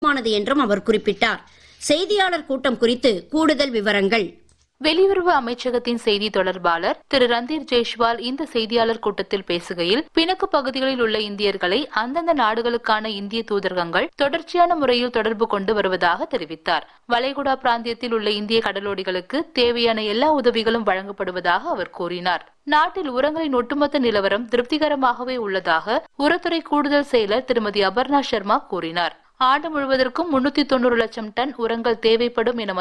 மானது என்றும் அவர் குறிப்பிட்டார் செய்தியாளர் கூட்டம் குறித்து கூடுதல் விவரங்கள் வெளியுறவு அமைச்சகத்தின் செய்தி தொடர்பாளர் திரு ரந்தீர் ஜெய்ஷ்வால் இந்த செய்தியாளர் கூட்டத்தில் பேசுகையில் பிணக்கு பகுதிகளில் உள்ள இந்தியர்களை அந்தந்த நாடுகளுக்கான இந்திய தூதரகங்கள் தொடர்ச்சியான முறையில் தொடர்பு கொண்டு வருவதாக தெரிவித்தார் வளைகுடா பிராந்தியத்தில் உள்ள இந்திய கடலோடிகளுக்கு தேவையான எல்லா உதவிகளும் வழங்கப்படுவதாக அவர் கூறினார் நாட்டில் உரங்களின் ஒட்டுமொத்த நிலவரம் திருப்திகரமாகவே உள்ளதாக உரத்துறை கூடுதல் செயலர் திருமதி அபர்ணா சர்மா கூறினார் ஆண்டு முழுவதற்கும் முன்னூத்தி தொண்ணூறு லட்சம் டன் உரங்கள் தேவைப்படும் என